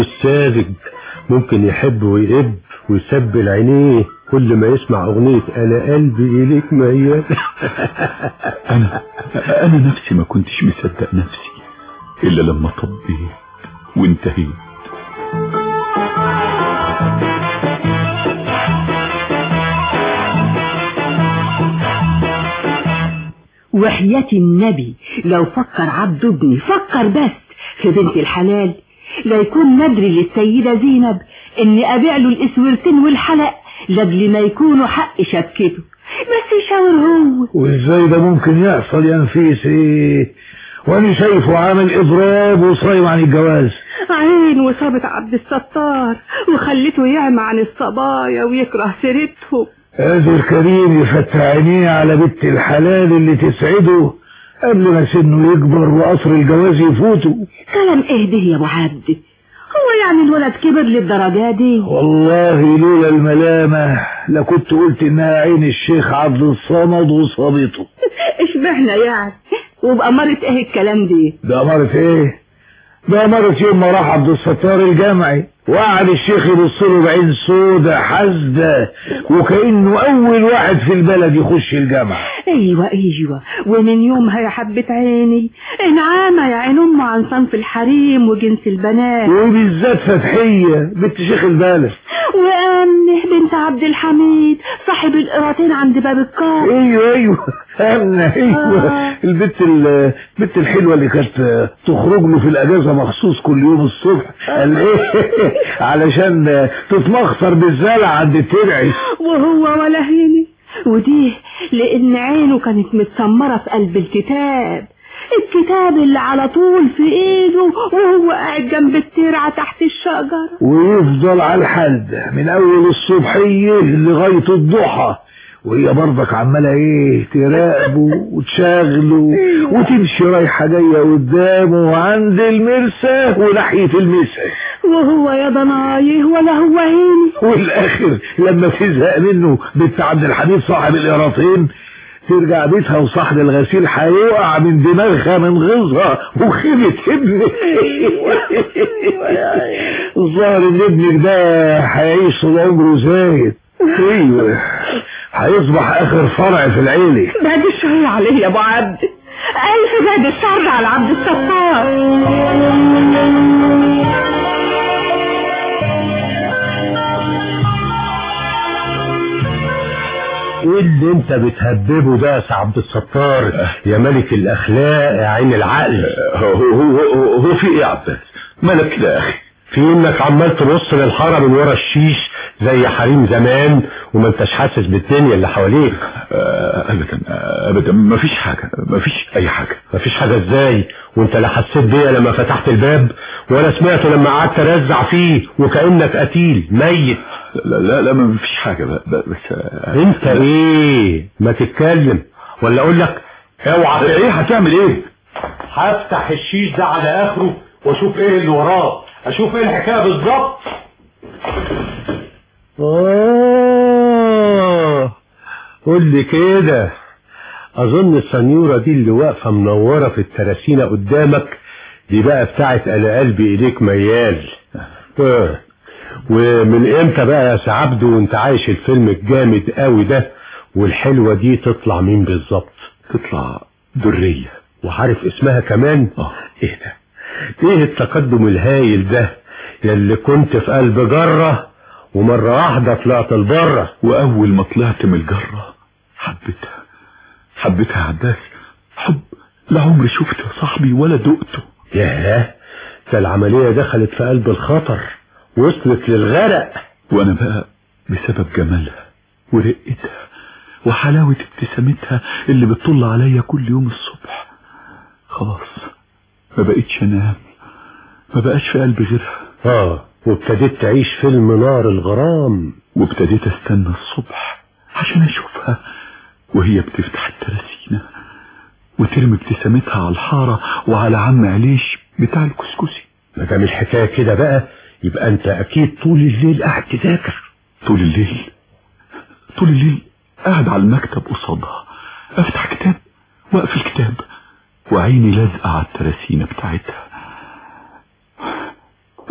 الساذج ممكن يحب ويقب ويسبل عينيه كل ما يسمع أغنية أنا قلبي إليك ميال أنا أنا نفسي ما كنتش مصدق نفسي إلا لما طبيت وانتهيت وحياة النبي لو فكر عبد ابني فكر بس في بنت الحلال لا يكون ندري للسيدة زينب اني ابيع له الاسورتين والحلق لاجل ما يكونوا حق شبكته بس يشاور هو وازاي ده ممكن يحصل يا نفيسي وانا شايفه عامل اضراب وصايم عن الجواز عين وصابت عبد الستار وخلته يعمى عن الصبايا ويكره سيرتهم قادر كريم يفتح عينيه على بنت الحلال اللي تسعده قبل ما سنه يكبر وقصر الجواز يفوته كلام ايه ده يا ابو عبد هو يعني الولد كبر للدرجة دي والله لولا الملامة لكنت قلت انها عين الشيخ عبد الصمد وصابته اشمعنى يعني وبأمارة ايه الكلام دي ده أمارة ايه ده أمارة يوم ما راح عبد الستار الجامعي وقعد الشيخ يبص له بعين سودة حاسدة وكأنه أول واحد في البلد يخش الجامعة ايوه ايوه ومن يومها يا حبة عيني انعامة يا عين ام عن صنف الحريم وجنس البنات وبالذات فتحية بنت شيخ البلد وامنه بنت عبد الحميد صاحب القراطين عند باب الكار ايوه ايوه امنه ايوه آه. البت ال- البت الحلوه اللي كانت تخرج له في الاجازه مخصوص كل يوم الصبح قال ايه علشان تتمخصر بالزلع عند الترعي وهو ولا هيني ودي لان عينه كانت متسمرة في قلب الكتاب الكتاب اللي على طول في ايده وهو قاعد جنب الترعة تحت الشجرة ويفضل على الحال ده من اول الصبحيه لغايه الضحى وهي برضك عماله ايه تراقبه وتشاغله وتمشي رايحه جايه قدامه وعند المرسى وناحيه المسا وهو يا ضنايه ولا هو هيني والاخر لما تزهق منه بنت عبد الحميد صاحب القراطين ترجع بيتها وصاحب الغسيل هيقع من دماغها من غيظها وخيبة ابنك الظاهر ان ابنك ده هيعيش طول عمره زايد ايوه هيصبح اخر فرع في العيله بعد الشر عليه يا ابو عبد الف بعد الشر على عبد الستار ايه اللي انت بتهببه ده يا سي عبد الستار يا ملك الاخلاق يا عين العقل هو هو هو, هو في ايه يا عباس مالك كده يا اخي في انك عمال تبص للحاره من ورا الشيش زي حريم زمان وما انتش حاسس بالدنيا اللي حواليك آه، ابدا آه، ابدا مفيش حاجه مفيش اي حاجه مفيش حاجه ازاي وانت لا حسيت بيا لما فتحت الباب ولا سمعته لما قعدت ارزع فيه وكانك قتيل ميت لا لا لا مفيش حاجه ب- ب- بس آه، انت ايه ما تتكلم ولا اقول لك اوعى ايه هتعمل ايه هفتح الشيش ده على اخره واشوف ايه اللي وراه اشوف ايه الحكايه بالظبط اه قول لي كده اظن السنيوره دي اللي واقفه منوره في التراسينه قدامك دي بقى بتاعت انا قلبي اليك ميال اه ومن امتى بقى يا سي عبده وانت عايش الفيلم الجامد قوي ده والحلوه دي تطلع مين بالظبط تطلع دريه وعارف اسمها كمان اه ايه ده ايه التقدم الهايل ده يلي كنت في قلب جرة ومرة واحدة طلعت لبره واول ما طلعت من الجره حبيتها حبيتها يا عباس حب لا عمري شفت صاحبي ولا دقته ياه ده العملية دخلت في قلب الخطر وصلت للغرق وانا بقى بسبب جمالها ورقتها وحلاوة ابتسامتها اللي بتطل عليا كل يوم الصبح خلاص ما بقيتش انام ما بقاش في قلبي غيرها اه وابتديت تعيش فيلم نار الغرام وابتديت استنى الصبح عشان اشوفها وهي بتفتح التراسينة وترمي ابتسامتها على الحارة وعلى عم عليش بتاع الكسكسي ما دام الحكاية كده بقى يبقى انت اكيد طول الليل قاعد تذاكر طول الليل طول الليل قاعد على المكتب قصادها افتح كتاب واقفل كتاب وعيني لازقة على التراسينة بتاعتها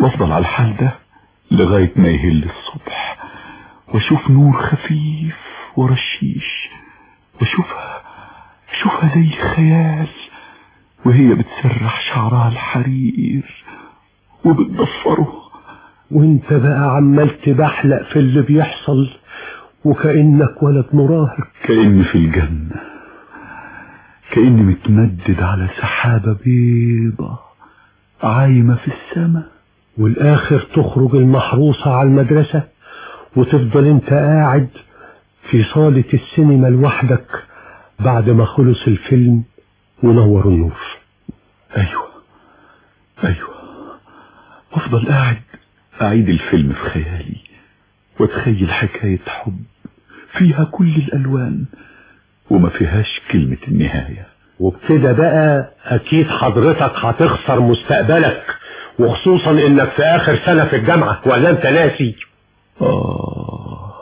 وافضل على الحال ده لغاية ما يهل الصبح واشوف نور خفيف ورا الشيش واشوفها اشوفها زي خيال وهي بتسرح شعرها الحرير وبتضفره وانت بقى عمال تبحلق في اللي بيحصل وكأنك ولد مراهق كأني في الجنة كأني متمدد على سحابة بيضة عايمة في السماء والآخر تخرج المحروسة على المدرسة وتفضل انت قاعد في صالة السينما لوحدك بعد ما خلص الفيلم ونور النور أيوة أيوة وافضل قاعد أعيد الفيلم في خيالي واتخيل حكاية حب فيها كل الألوان وما فيهاش كلمة النهاية وبكده بقى أكيد حضرتك هتخسر مستقبلك وخصوصا إنك في آخر سنة في الجامعة ولا أنت ناسي آه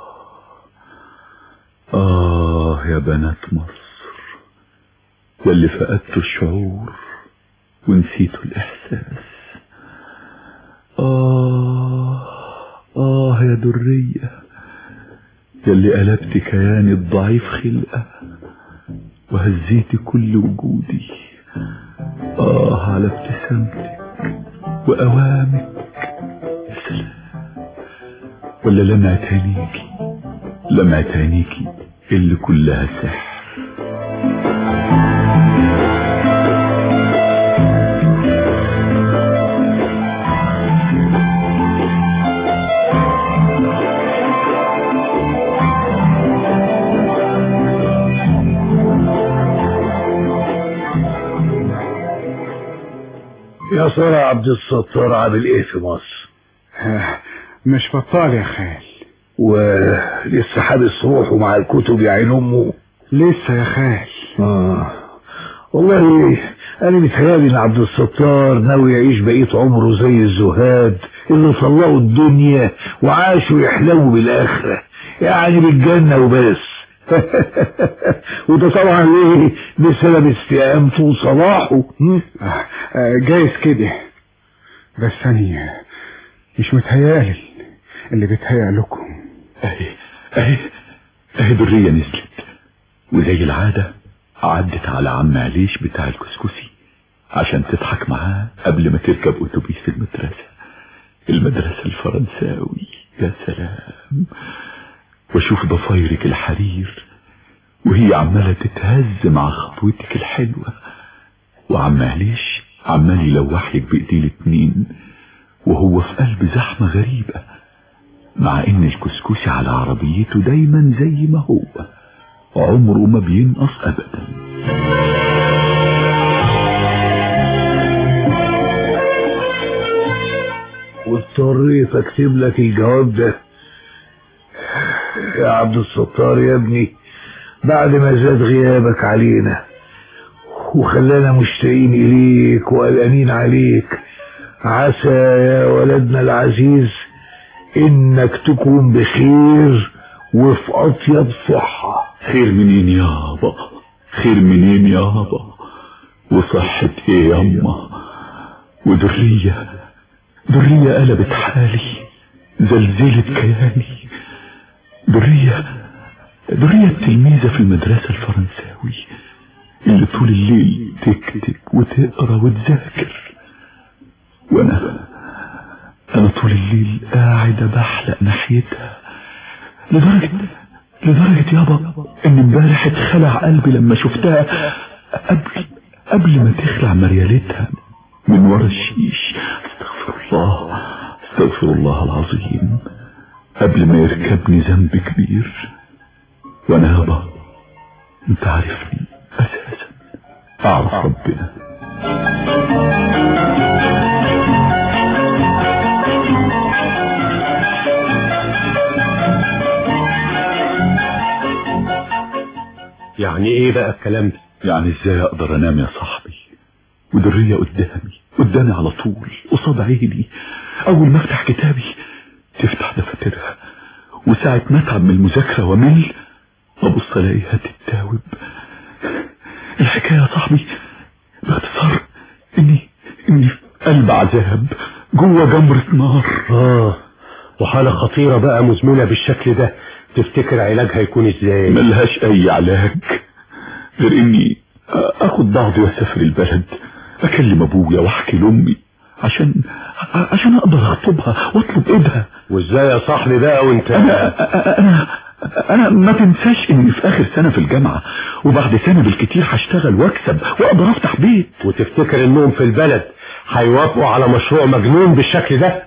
آه يا بنات مصر يلي فقدتوا الشعور ونسيتوا الإحساس آه آه يا درية يلي قلبت كياني الضعيف خلقة وهزيت كل وجودي آه على ابتسامتك وأوامك يا سلام ولا لمعة عينيكي لمعة عينيكي اللي كلها سحر يا ترى عبد الستار عامل ايه في مصر مش بطال يا خال ولسه حابس روحه مع الكتب يا عين امه لسه يا خال آه. والله انا متهيألي ان عبد الستار ناوي يعيش بقية عمره زي الزهاد اللي طلعوا الدنيا وعاشوا يحلموا بالاخرة يعني بالجنة وبس وده طبعا ليه بسبب استقامته وصلاحه م? آه، آه، جايز كده بس أنا مش متهيألي اللي بيتهيأ لكم اهي اهي اهي درية نزلت وزي العادة عدت على عم عليش بتاع الكسكسي عشان تضحك معاه قبل ما تركب اتوبيس المدرسة المدرسة الفرنساوي يا سلام واشوف ضفايرك الحرير وهي عمالة تتهز مع خطوتك الحلوة وعم عليش عمال يلوح لك بايديه الاتنين وهو في قلب زحمة غريبة مع ان الكسكسي على عربيته دايما زي ما هو عمره ما بينقص ابدا واضطريت اكتب لك الجواب ده يا عبد الستار يا ابني بعد ما زاد غيابك علينا وخلانا مشتاقين اليك وقلقانين عليك عسى يا ولدنا العزيز انك تكون بخير وفي اطيب صحة خير منين يابا خير منين يابا وصحة ايه ياما ودرية درية قلبت حالي زلزلت كياني درية درية التلميذة في المدرسة الفرنساوي اللي طول الليل تكتب وتقرا وتذاكر وانا انا طول الليل قاعد بحلق ناحيتها لدرجة لدرجة يابا ان امبارح اتخلع قلبي لما شفتها قبل قبل ما تخلع مريالتها من ورا الشيش استغفر الله استغفر الله العظيم قبل ما يركبني ذنب كبير وانا يابا انت عارفني اساسا اعرف ربنا يعني ايه بقى الكلام ده يعني ازاي اقدر انام يا صاحبي ودرية قدامي قدامي على طول قصاد عيني اول ما افتح كتابي تفتح دفاترها وساعة ما اتعب من المذاكرة وامل ابص الاقيها تتاوب الحكاية يا صاحبي باختصار اني اني في قلب عذاب جوه جمرة نار اه وحالة خطيرة بقى مزمنة بالشكل ده تفتكر علاجها هيكون ازاي ملهاش اي علاج غير اني اخد بعضي واسافر البلد اكلم ابويا واحكي لامي عشان عشان اقدر اخطبها واطلب ايدها وازاي يا صاحبي بقى وانت انا انا ما تنساش اني في اخر سنة في الجامعة وبعد سنة بالكتير هشتغل واكسب واقدر افتح بيت وتفتكر انهم في البلد هيوافقوا على مشروع مجنون بالشكل ده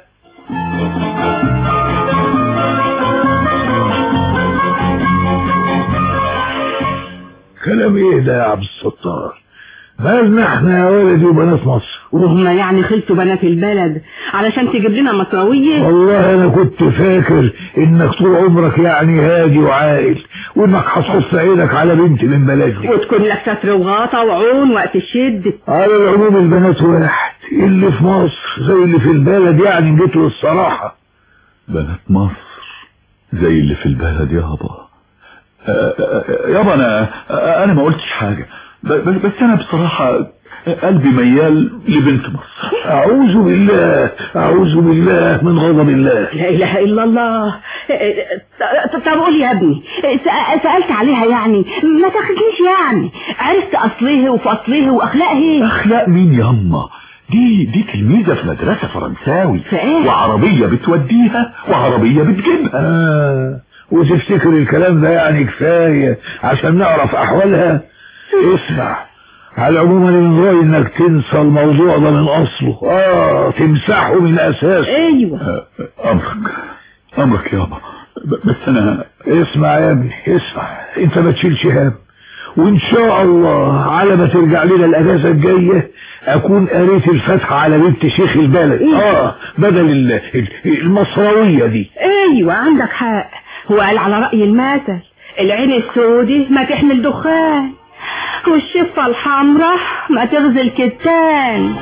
كلام ايه ده يا عبد الستار مالنا احنا يا ولدي وبنات مصر وهم يعني خلصوا بنات البلد علشان تجيب لنا مصراوية والله انا كنت فاكر انك طول عمرك يعني هادي وعاقل وانك هتحط عينك على بنت من بلدي وتكون لك ستر وغاطة وعون وقت الشد على العموم البنات واحد اللي في مصر زي اللي في البلد يعني جيت له الصراحة بنات مصر زي اللي في البلد يابا آه، آه، يابا انا آه، انا ما قلتش حاجة ب- ب- بس انا بصراحة قلبي ميال لبنت مصر اعوذ بالله اعوذ بالله من غضب الله لا إله إلا الله ط- طب قول يا ابني سأ- سألت عليها يعني ما تاخدنيش يعني عرفت أصليه وفصليه وأخلاقه اخلاق مين ياما دي دي تلميذة في مدرسة فرنساوي في إيه؟ وعربية بتوديها وعربية بتجيبها آه وتفتكر الكلام ده يعني كفاية عشان نعرف احوالها اسمع على العموم انا من رأيي انك تنسى الموضوع ده من اصله اه تمسحه من اساسه أيوة آه، امرك امرك يابا ب- بس انا اسمع يا ابني اسمع انت ما تشيلش هم وان شاء الله على ما ترجع لنا الاجازه الجايه اكون قريت الفاتحه على بنت شيخ البلد اه بدل ال- ال- المصراويه دي أيوة عندك حق هو قال على رأي المثل العين السودي ما تحمل دخان والشفة الحمراء ما تغزل كتان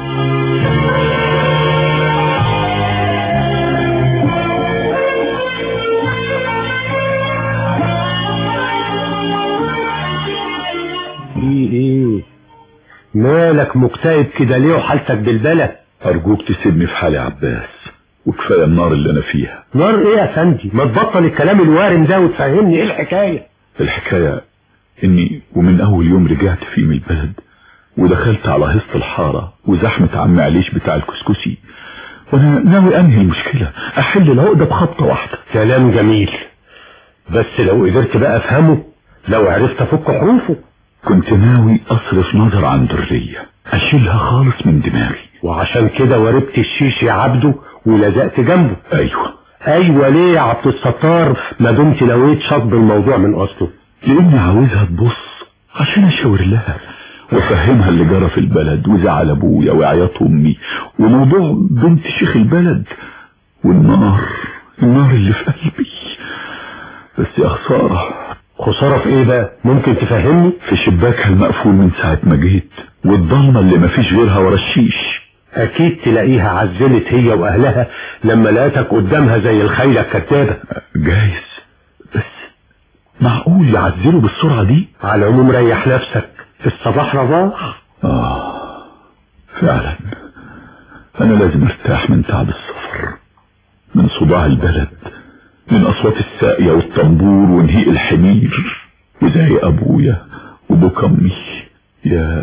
ايه ايه مالك مكتئب كده ليه وحالتك بالبلد ارجوك تسيبني في حالي يا عباس وكفاية النار اللي انا فيها نار ايه يا فندي ما تبطل الكلام الوارم ده وتفهمني ايه الحكاية الحكاية اني ومن اول يوم رجعت فيه من البلد ودخلت على هصة الحارة وزحمة عم عليش بتاع الكسكسي وانا ناوي انهي المشكلة احل العقدة بخطة واحدة كلام جميل بس لو قدرت بقى افهمه لو عرفت افك حروفه كنت ناوي اصرف نظر عن درية اشيلها خالص من دماغي وعشان كده وربت الشيش يا عبده ولزقت جنبه ايوه ايوه ليه يا عبد الستار ما دمت نويت شطب الموضوع من اصله لاني عاوزها تبص عشان اشاور لها وافهمها اللي جرى في البلد وزعل ابويا وعياط امي وموضوع بنت شيخ البلد والنار النار اللي في قلبي بس يا خسارة خسارة في ايه بقى ممكن تفهمني في شباكها المقفول من ساعة ما جيت والضلمة اللي مفيش غيرها ورا الشيش اكيد تلاقيها عزلت هي واهلها لما لقيتك قدامها زي الخيلة الكتابة جايز بس معقول يعزلوا بالسرعة دي على العموم ريح نفسك الصباح رباح آه فعلا أنا لازم أرتاح من تعب السفر من صداع البلد من أصوات الساقية والطنبور ونهيء الحمير وزي أبويا وبكى أمي يا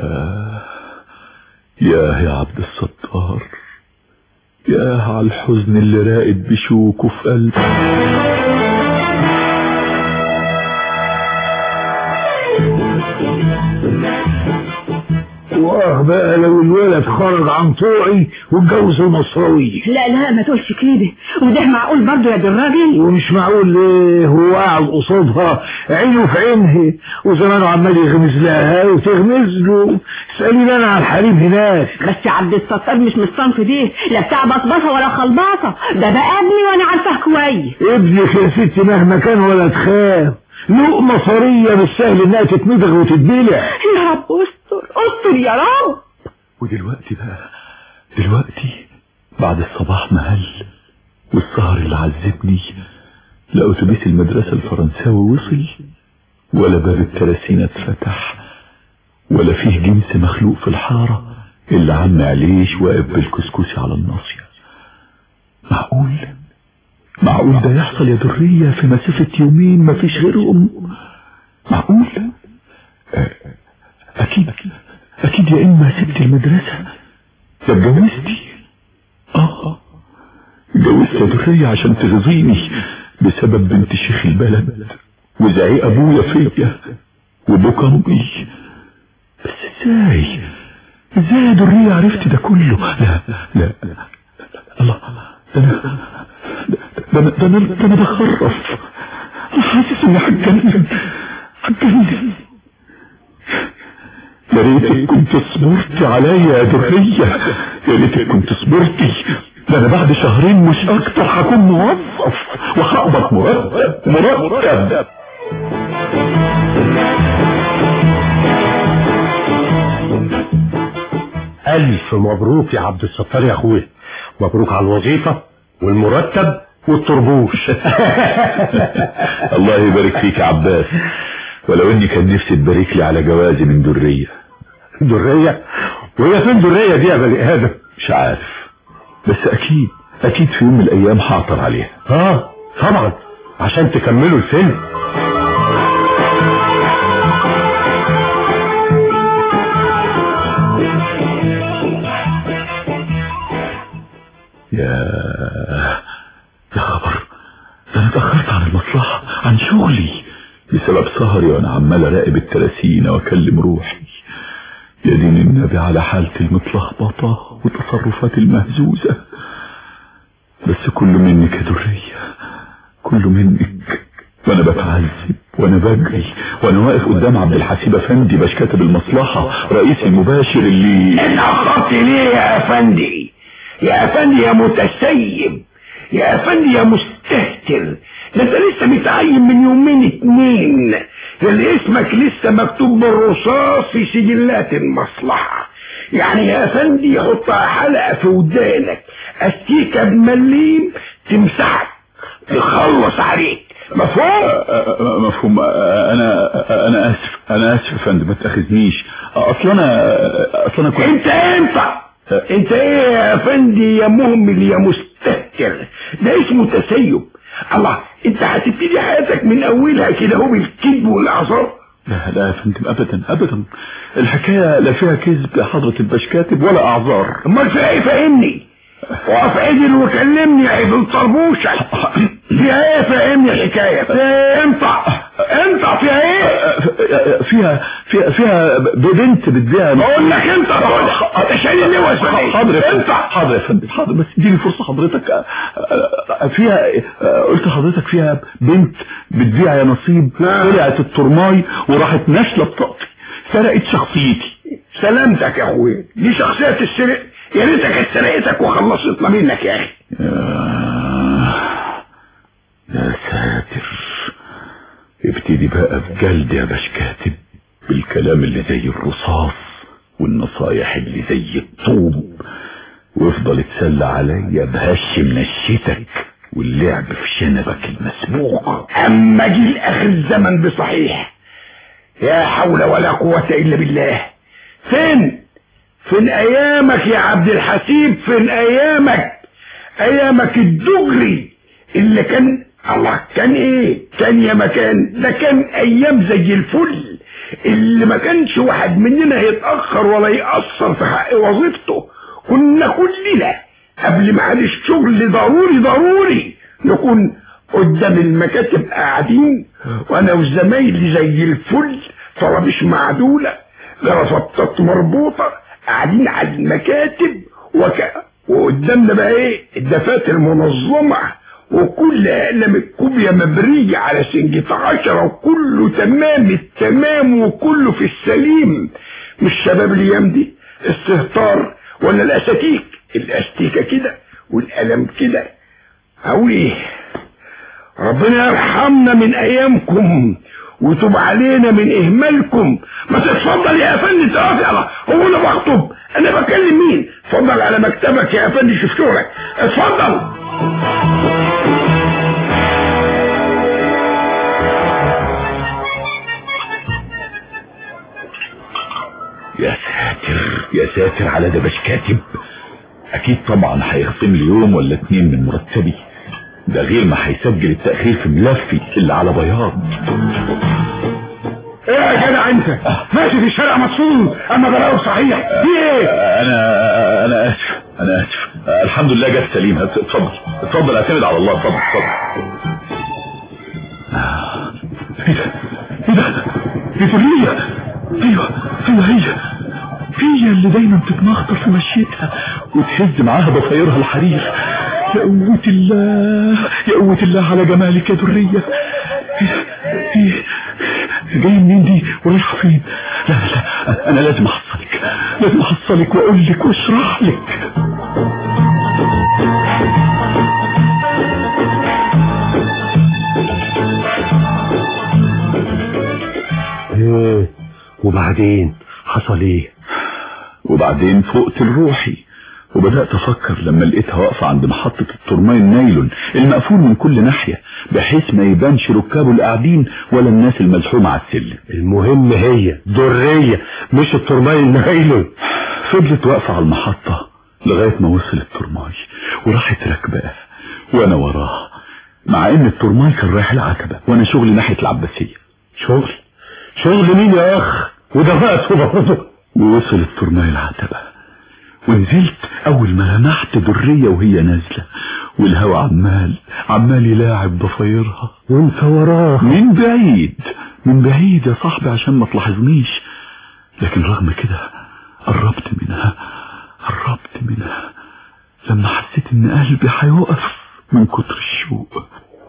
يا يا عبد الستار يا على الحزن اللي راقد بشوكه في قلبي واه بقى لو الولد خرج عن طوعي واتجوز المصراوية لا لا ما تقولش كده وده معقول برضه يا دي الراجل ومش معقول ليه هو قاعد قصادها عينه في عينها وزمانه عمال يغمز لها وتغمز له اسألي انا على الحريم هناك بس عبد الستار مش من الصنف دي لا بتاع بصبصه ولا خلباصه ده بقى ابني وانا عارفاه كويس ابنك يا ستي مهما كان ولا تخاف لقمة صرية مش سهل انها تتمضغ وتتبلع يا رب استر استر يا رب ودلوقتي بقى دلوقتي بعد الصباح مهل والسهر اللي عذبني لا اتوبيس المدرسة الفرنساوي وصل ولا باب التراسينة اتفتح ولا فيه جنس مخلوق في الحارة إلا عم عليش واقف بالكسكسي على الناصية معقول معقول ده يحصل يا درية في مسافة يومين ما فيش غيرهم معقول آه، أكيد أكيد يا إما سبت المدرسة يا اتجوزتي آه اتجوزت يا درية عشان ترضيني بسبب بنت شيخ البلد وزعيق أبويا فيا وبوك أمي بس ازاي ازاي يا درية عرفت ده كله لا لا الله ده انا ده انا ده انا ده انا بخرف انا حاسس اني هتجنن هتجنن يا ريتك كنت صبرتي عليا يا درية يا ريتك كنت صبرتي ده انا بعد شهرين مش اكتر هكون موظف وهقبض مرتب مرتب ألف مبروك يا عبد الستار يا أخويا مبروك على الوظيفة والمرتب والطربوش الله يبارك فيك يا عباس ولو اني كان نفسي تبارك لي على جوازي من درية درية وهي فين درية دي يا بني آدم مش عارف بس اكيد اكيد في يوم من الايام هعطر عليها اه طبعا عشان تكملوا الفيلم يا يا خبر ده انا اتأخرت عن المصلحة عن شغلي بسبب سهري وانا عمال اراقب التلاسين واكلم روحي يا دين النبي على حالتي المتلخبطة وتصرفاتي المهزوزة بس كل منك يا درية كل منك وانا بتعذب وانا بجري وانا واقف قدام عبد الحسيب افندي باش كاتب المصلحة رئيس المباشر اللي اتأخرت ليه يا افندي يا افندي يا متسيب يا افندي يا مستهتر ده انت لسه متعين من يومين اتنين اللي اسمك لسه مكتوب بالرصاص في سجلات المصلحة يعني يا افندي يحطها حلقة في ودانك استيكة بمليم تمسحك تخلص عليك مفهوم مفهوم انا انا اسف انا اسف يا فندم ما تاخذنيش اصل انا اصل انا كنت انت انت انت ايه يا افندي يا مهمل يا مستهتر ده اسمه تسيب الله انت هتبتدي حياتك من اولها كده هو بالكذب والاعذار لا لا يا فندم ابدا ابدا الحكايه لا فيها كذب يا حضره الباش كاتب ولا اعذار امال فيها ايه فهمني وقف عدل وكلمني يا ابن طربوشك فيها ايه فهمني الحكايه فيها انطع انطع فيها ايه فيها فيها فيها بنت بتبيع بقول لك انت بقول لك انت شايل اللوز ولا ايه حاضر يا فندم انطع حاضر يا فندم حاضر بس اديني فرصه حضرتك فيها قلت لحضرتك فيها بنت بتبيع يا نصيب نعم. طلعت الترماي وراحت ناشله بطاقتي سرقت شخصيتي سلامتك يا اخويا دي شخصيه تسرق يا ريتها كانت سرقتك وخلصتنا منك يا اخي يا ساتر ابتدي بقى بجلد يا باش كاتب بالكلام اللي زي الرصاص والنصايح اللي زي الطوب وافضل اتسلى عليا بهش منشتك واللعب في شنبك المسبوق اما جه لاخر الزمن بصحيح يا حول ولا قوة الا بالله فين فين ايامك يا عبد الحسيب فين ايامك ايامك الدغري اللي كان الله كان ايه كان يا مكان ده كان ايام زي الفل اللي ما كانش واحد مننا يتأخر ولا يأثر في حق وظيفته كنا كلنا قبل ما عاد الشغل ضروري ضروري نكون قدام المكاتب قاعدين وانا وزمايلي زي الفل طرابيش معدولة لرفطات مربوطة قاعدين على المكاتب وك... وقدامنا بقى ايه الدفاتر المنظمة وكل اقلام الكوبيا مبرية على سنجة عشرة وكله تمام التمام وكله في السليم مش شباب الايام دي استهتار ولا الاساتيك الاستيكة كده والقلم كده او ايه ربنا يرحمنا من ايامكم وتوب علينا من اهمالكم ما تتفضل يا افندي تقف الله هو انا بخطب انا بكلم مين اتفضل على مكتبك يا افندي شوف شغلك اتفضل يا ساتر يا ساتر على ده باش كاتب اكيد طبعا هيخصم لي يوم ولا اتنين من مرتبي ده غير ما هيسجل التأخير في ملفي اللي على بياض ايه يا جدع انت ماشي في الشارع مصفون اما بلاقيه صحيح في ايه انا انا اسف انا اسف الحمد لله جت سليمه اتفضل اتفضل اعتمد على الله اتفضل اتفضل ايه ده ايه ده دي ذريه ايوه ايوه هي هي اللي دايما تتمخطر في مشيتها وتهز معاها ضفايرها الحرير يا قوة الله يا قوة الله على جمالك يا درية ايه جاي منين دي ورايحة فين لا لا لا انا لازم احصلك لازم احصلك واقول لك واشرح لك ايه وبعدين حصل ايه وبعدين فقت لروحي وبدأت أفكر لما لقيتها واقفة عند محطة الترماي النايلون المقفول من كل ناحية بحيث ما يبانش ركابه القاعدين ولا الناس المزحومة على السلم المهم هي درية مش الترماي النايلون فضلت واقفة على المحطة لغاية ما وصل الترماي وراحت راكباه وأنا وراه مع إن الترماي كان رايح العتبة وأنا شغلي ناحية العباسية شغل شغل مين يا اخ وده وقته برضه ووصل الترماي العتبة ونزلت اول ما لمحت درية وهي نازلة والهوا عمال عمال يلاعب ضفايرها وانت وراه من بعيد من بعيد يا صاحبي عشان ما تلاحظنيش لكن رغم كده قربت منها قربت منها لما حسيت ان قلبي هيوقف من كتر الشوق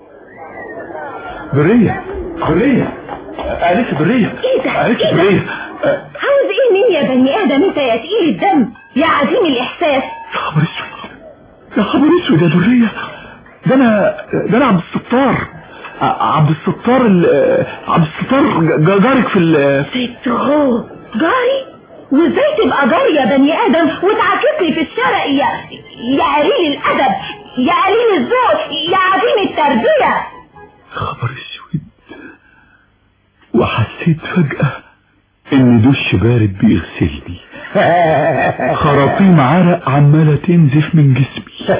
درية درية قالت درية ايه ده؟ قالت ايه ده؟ درية عاوز ايه مني يا بني ادم انت يا تقيل الدم يا عديم الاحساس يا خبر اسود يا خبر اسود يا درية ده انا ده انا عبد الستار ع- عبد الستار ال- عبد الستار ج- جارك في ال سترو جاري وازاي تبقى جاري يا بني ادم وتعاكسني في الشارع يا يا قليل الادب يا قليل الذوق يا عديم التربيه خبر اسود وحسيت فجأة ان دش بارد بيغسلني خراطيم عرق عمالة تنزف من جسمي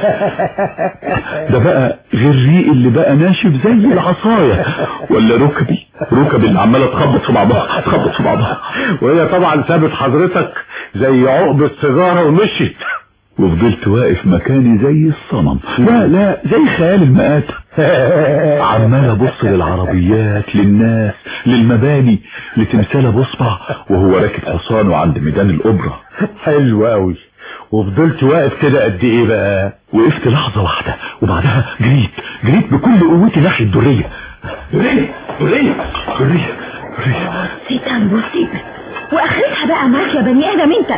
ده بقى غير ريقي اللي بقى ناشف زي العصاية ولا ركبي ركبي اللي عمالة تخبط في بعضها تخبط في بعضها وهي طبعا سابت حضرتك زي عقب السيجارة ومشيت وفضلت واقف مكاني زي الصنم لا لا زي خيال المآتة عمال ابص للعربيات للناس للمباني لتمثال بصبع وهو راكب حصانه عند ميدان الاوبرا حلو قوي وفضلت واقف كده قد ايه بقى وقفت لحظة واحدة وبعدها جريت جريت بكل قوتي ناحية درية درية درية درية درية ستة مصيبة واخرتها بقى معاك يا بني ادم انت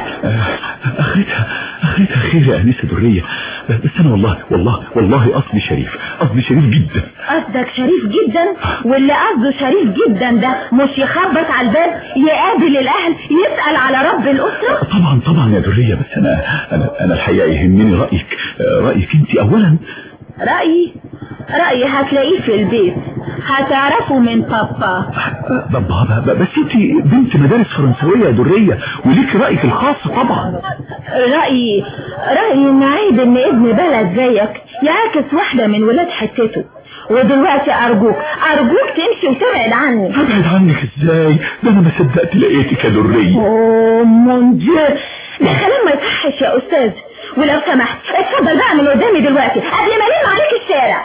اخرتها اخرتها خير يا انسة درية بس انا والله والله والله قصدي شريف قصدي شريف جدا قصدك شريف جدا واللي قصده شريف جدا ده مش يخبط على الباب يقابل الاهل يسأل على رب الاسرة طبعا طبعا يا درية بس انا انا انا الحقيقة يهمني رأيك آه، رأيك انت اولا رأيي رأيي هتلاقيه في البيت هتعرفه من بابا بابا بس انت بنت مدارس فرنسوية يا درية وليك رأيك الخاص طبعا رأيي رأيي ان عيب ان ابن بلد زيك يعاكس واحدة من ولاد حتته ودلوقتي ارجوك ارجوك تمشي وتبعد عني ابعد عنك ازاي ده انا ما صدقت لقيتك يا درية اوه مون ديو ده كلام ما يصحش يا استاذ ولو سمحت اتفضل بقى من قدامي دلوقتي قبل ما الم عليك الشارع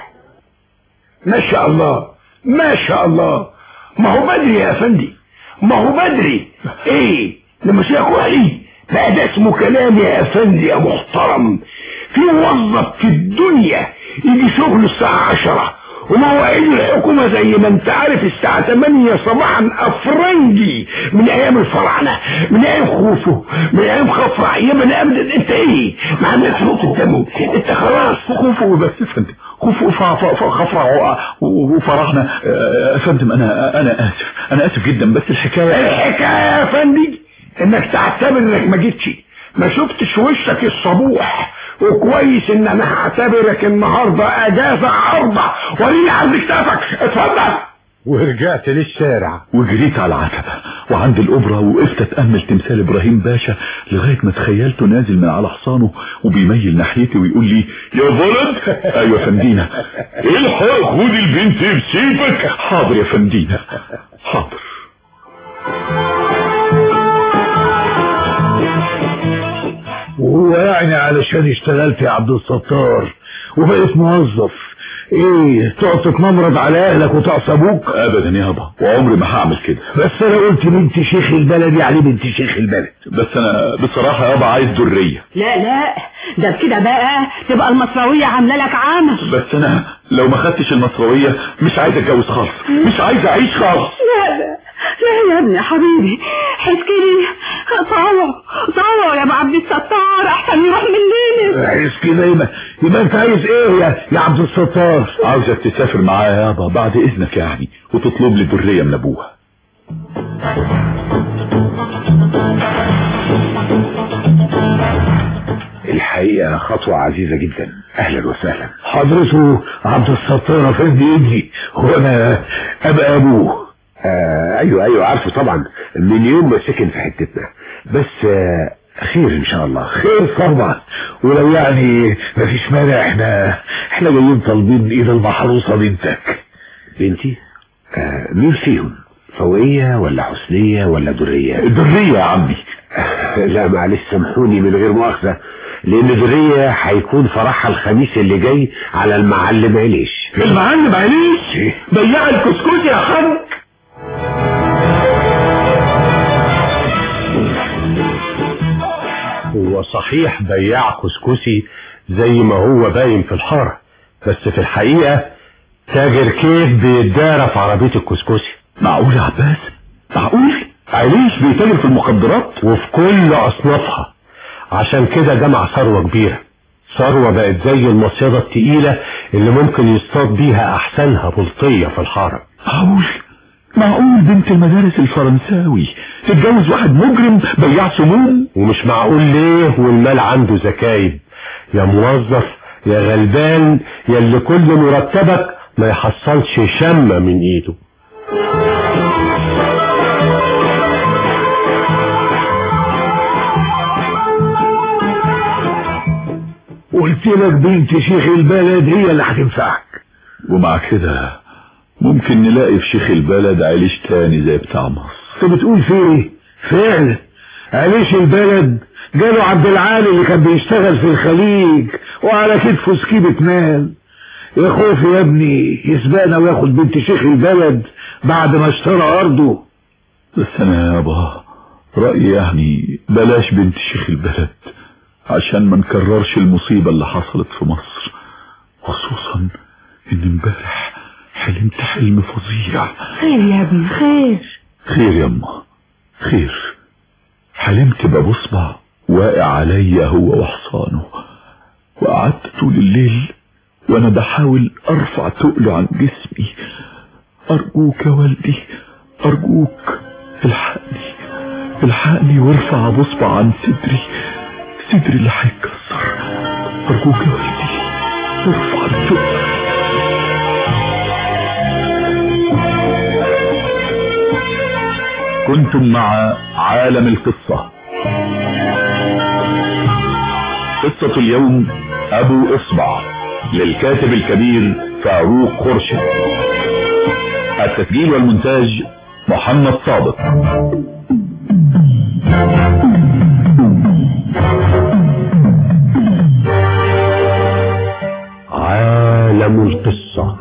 ما شاء الله ما شاء الله ما هو بدري يا افندي ما هو بدري ايه لما شيخ علي بقى ده اسمه كلام يا افندي يا محترم في موظف في الدنيا يجي شغل الساعة عشرة ومواعيد الحكومة زي ما انت عارف الساعة 8 صباحا افرنجي من ايام الفراعنة من ايام خوفو من ايام خفرع يا بني ابدا انت ايه ما عندكش نقطة دم انت خلاص خوفوا بس يا فندم خوفوا خفرع وفرحنا يا فندم انا انا اسف انا اسف جدا بس الحكاية الحكاية يا فندي انك تعتبر انك ما جيتش ما شفتش وشك الصبوح وكويس ان انا هعتبرك النهاردة اجازة عرضة وريني على كتافك اتفضل ورجعت للشارع وجريت على العتبة وعند الأوبرا وقفت أتأمل تمثال إبراهيم باشا لغاية ما تخيلته نازل من على حصانه وبيميل ناحيتي ويقول لي يا ولد أيوة يا فندينا الحق خد البنت بسيفك حاضر يا فندينا حاضر وهو يعني علشان اشتغلت يا عبد الستار وبقيت موظف ايه تقعد تتممرض على اهلك وتعصى ابوك أبدا يابا وعمري ما هعمل كده بس انا قلت بنت شيخ البلد يعني بنت شيخ البلد بس أنا بصراحة يابا عايز درية لا لا ده كده بقى تبقى المصراوية عاملة لك عمل بس أنا لو ما خدتش المصروية مش عايز أتجوز خالص مش عايز أعيش خالص لا لا لا يا ابني حبيبي حسكي لي طاوع طاوع يا ابو عبد الستار احسن يروح مننا عايز كده يبقى يبقى انت عايز ايه يا يا عبد الستار عاوزك تسافر معايا يابا بعد إذنك يعني وتطلب لي درية من أبوها الحقيقة خطوة عزيزة جدا اهلا وسهلا حضرته عبد الستار افندي ابني وانا ابقى ابوه آه ايوه ايوه عارفه طبعا من يوم ما سكن في حتتنا بس آه خير ان شاء الله خير طبعا ولو يعني مفيش مانع احنا احنا جايين طالبين ايد المحروسه بنتك بنتي آه مين فيهم فوقية ولا حسنية ولا درية درية يا عمي لا معلش سامحوني من غير مؤاخذة لان درية هيكون فرحها الخميس اللي جاي على المعلم عليش المعلم عليش بياع الكسكسي يا حاج هو صحيح بياع كسكسي زي ما هو باين في الحارة بس في الحقيقة تاجر كيف بيتدارى في عربية الكسكسي معقول يا عباس معقول عليش بيتاجر في المخدرات وفي كل أصنافها عشان كده جمع ثروة كبيرة ثروة بقت زي المصيدة التقيلة اللي ممكن يصطاد بيها أحسنها بلطية في الحارة معقول معقول بنت المدارس الفرنساوي تتجوز واحد مجرم بياع سموم ومش معقول ليه والمال عنده زكايب يا موظف يا غلبان يا اللي كل مرتبك ما يحصلش شمة من ايده قلت لك بنت شيخ البلد هي اللي هتنفعك ومع كده ممكن نلاقي في شيخ البلد عيليش تاني زي بتاع مصر انت بتقول في ايه فعلا عليش البلد جاله عبد العالي اللي كان بيشتغل في الخليج وعلى كتفه سكيبة مال يا خوف يا ابني يسبقنا وياخد بنت شيخ البلد بعد ما اشترى ارضه بس انا يابا رأيي يعني بلاش بنت شيخ البلد عشان ما نكررش المصيبة اللي حصلت في مصر خصوصا ان امبارح حلمت حلم فظيع خير يا ابني خير خير يما خير حلمت ببصبع واقع عليا هو وحصانه وقعدت طول الليل وانا بحاول ارفع تقله عن جسمي ارجوك يا والدي ارجوك الحقني الحقني وارفع بصبع عن صدري صدري اللي هيتكسر ارجوك يا والدي ارفع التقل كنتم مع عالم القصة قصة اليوم أبو إصبع للكاتب الكبير فاروق خرشد التسجيل والمونتاج محمد صادق عالم القصة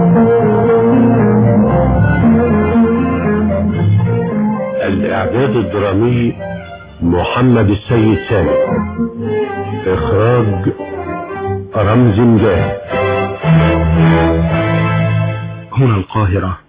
الإعداد الدرامي محمد السيد سامي إخراج رمز مجاهد هنا القاهرة